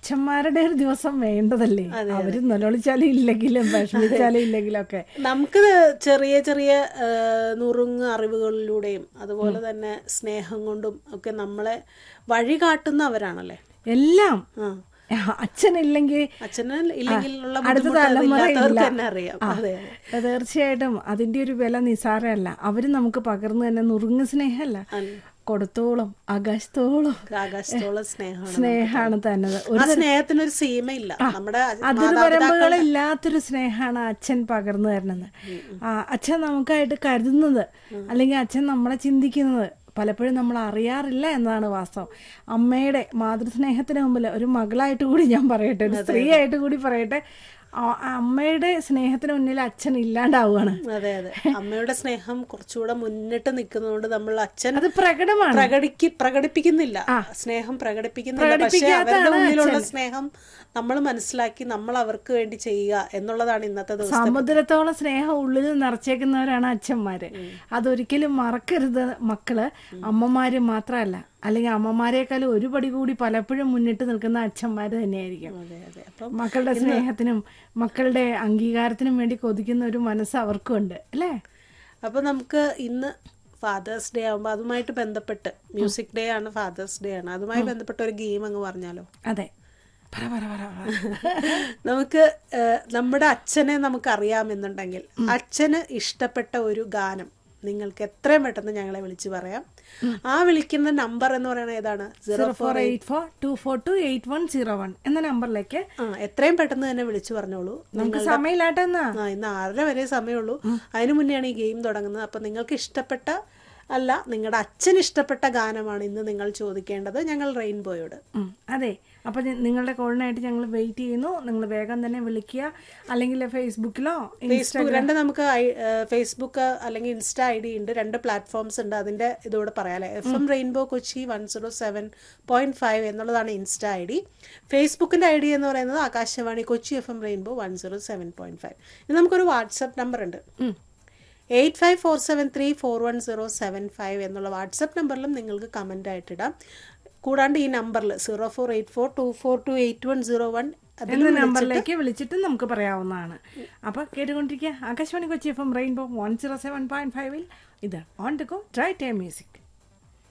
അച്ഛന്മാരുടെ ഒരു ദിവസം വേണ്ടതല്ലേ അവര് നിലവിളിച്ചാലും ഇല്ലെങ്കിലും വിഷമിച്ചാലും ഇല്ലെങ്കിലും ഒക്കെ നമുക്ക് ചെറിയ ചെറിയ ആ, നുറുങ്ങ് അറിവുകളിലൂടെയും അതുപോലെ തന്നെ സ്നേഹം കൊണ്ടും ഒക്കെ നമ്മളെ വഴി കാട്ടുന്നവരാണല്ലേ എല്ലാം ആ അച്ഛനില്ലെങ്കിൽ അച്ഛന് ഇല്ലെങ്കിലുള്ള അടുത്ത ബുദ്ധിമുട്ട് തലമുറ അതില്ലാത്തവർക്ക് ഇല്ല. തന്നെ അറിയാം ആ. അതെ അത് തീർച്ചയായിട്ടും അതിന്റെ ഒരു വില നിസാരമല്ല അവര് നമുക്ക് പകർന്നു തന്നെ നുറുങ്ങ് സ്നേഹമല്ല കൊടുത്തോളം ആകാശത്തോളം ആകാശത്തോളം സ്നേഹമാണ് സ്നേഹമാണ് തന്നത് ആ സ്നേഹത്തിനൊരു സീമയില്ല നമ്മുടെ അതിർവരമ്പുകളില്ലാത്തൊരു സ്നേഹമാണ് അച്ഛൻ പകർന്നു തരുന്നത് ആ അച്ഛൻ നമുക്കായിട്ട് കരുതുന്നത് അല്ലെങ്കിൽ അച്ഛൻ നമ്മളെ ചിന്തിക്കുന്നത് പലപ്പോഴും നമ്മൾ അറിയാറില്ല എന്നതാണ് വാസ്തവം അമ്മയുടെ മാതൃസ്നേഹത്തിന് മുമ്പിൽ ഒരു മകളായിട്ട് കൂടി ഞാൻ പറയട്ടെ ഒരു സ്ത്രീയായിട്ട് കൂടി പറയട്ടെ ആ- ആ അമ്മയുടെ സ്നേഹത്തിന് മുന്നിൽ അച്ഛൻ ഇല്ലാണ്ടാവുകയാണ് അതെ അതെ അമ്മയുടെ സ്നേഹം കുറച്ചുകൂടെ മുന്നിട്ട് നിൽക്കുന്നതുകൊണ്ട് നമ്മൾ അച്ഛൻ അത് പ്രകടമാണ് പ്രകടിക്ക് പ്രകടിപ്പിക്കുന്നില്ല സ്നേഹം പ്രകടിപ്പിക്കുന്നില്ല പക്ഷെ അവരുടെ ഉള്ളിലുള്ള സ്നേഹം നമ്മൾ മനസ്സിലാക്കി നമ്മൾ അവർക്ക് വേണ്ടി ചെയ്യുക എന്നുള്ളതാണ് ഇന്നത്തെ ദിവസം സമുദ്രത്തോളം സ്നേഹം ഉള്ളിൽ നിറച്ചേക്കുന്നവരാണ് അച്ഛന്മാര് അതൊരിക്കലും മറക്കരുത് മക്കള് അമ്മമാര് മാത്രമല്ല അല്ലെങ്കിൽ അമ്മമാരെക്കാളും ഒരു പടി കൂടി പലപ്പോഴും മുന്നിട്ട് നിൽക്കുന്ന അച്ഛന്മാര് തന്നെയായിരിക്കും അതെ അതെ അപ്പം മക്കളുടെ സ്നേഹത്തിനും മക്കളുടെ അംഗീകാരത്തിനും വേണ്ടി കൊതിക്കുന്ന ഒരു മനസ്സ് അവർക്കും ഉണ്ട് അല്ലേ അപ്പൊ നമുക്ക് ഇന്ന് ഫാദേഴ്സ് ഡേ ആകുമ്പോൾ അതുമായിട്ട് ബന്ധപ്പെട്ട് മ്യൂസിക് ഡേ ആണ് ഫാദേഴ്സ് ഡേ ആണ് അതുമായി ബന്ധപ്പെട്ട ഒരു ഗെയിം അങ്ങ് പറഞ്ഞാലോ അതെ പറ പറ പറ പറ. നമുക്ക് ഏഹ്, നമ്മുടെ അച്ഛനെ നമുക്ക് അറിയാമെന്നുണ്ടെങ്കിൽ അച്ഛന് ഇഷ്ടപ്പെട്ട ഒരു ഗാനം നിങ്ങൾക്ക് എത്രയും പെട്ടെന്ന് ഞങ്ങളെ വിളിച്ചു പറയാം ആ വിളിക്കുന്ന നമ്പർ എന്ന് പറയുന്നത് ഏതാണ് zero zero four eight four two four two eight one zero one എന്ന നമ്പറിലേക്ക് ആ എത്രയും പെട്ടെന്ന് തന്നെ വിളിച്ചു പറഞ്ഞോളൂ നമുക്ക് സമയമില്ലാട്ടെന്നാ ആ ഇന്ന് ആറര വരെ സമയമുള്ളൂ അതിനു മുന്നെയാണ് ഈ ഗെയിം തുടങ്ങുന്നത് അപ്പം നിങ്ങൾക്ക് ഇഷ്ടപ്പെട്ട അല്ല നിങ്ങളുടെ അച്ഛന് ഇഷ്ടപ്പെട്ട ഗാനമാണ് ഇന്ന് നിങ്ങൾ ചോദിക്കേണ്ടത് ഞങ്ങൾ റെയിൻബോയോട് ഉം, അതെ അപ്പൊ ഞ- നിങ്ങളുടെ കോളിനായിട്ട് ഞങ്ങൾ വെയിറ്റ് ചെയ്യുന്നു നിങ്ങൾ വേഗം തന്നെ വിളിക്കുക അല്ലെങ്കിൽ ഫേസ്ബുക്കിലോ ഫേസ്ബുക്ക് രണ്ട് നമുക്ക് ഐ- ഏഹ് ഫേസ്ബുക്ക് അല്ലെങ്കിൽ ഇൻസ്റ്റ ഐ ഡി ഉണ്ട് രണ്ട് പ്ലാറ്റ്ഫോംസ് ഉണ്ട് അതിന്റെ ഇതോടെ പറയാം F M rainbow Kochi one zero seven point five എന്നുള്ളതാണ് ഇൻസ്റ്റ ഐ ഡി ഫേസ്ബുക്കിന്റെ ഐ ഡി എന്ന് പറയുന്നത് Akashvani Kochi F M rainbow one zero seven point five ഇനി നമുക്കൊരു വാട്സപ്പ് നമ്പർ ഉണ്ട് eight five four seven three four one zero seven five എന്നുള്ള WhatsApp നമ്പറിലും നിങ്ങൾക്ക് കമൻ്റ് ആയിട്ടിടാം കൂടാണ്ട് ഈ നമ്പറിൽ zero four eight four two four two eight one zero one എന്ന നമ്പറിലേക്ക് വിളിച്ചിട്ട് നമുക്ക് പറയാവുന്നതാണ് അപ്പൊ കേട്ടുകൊണ്ടിരിക്കുക Akashvani Kochi F M rainbow one zero seven point ഫൈവിൽ ഇത് on to go try time music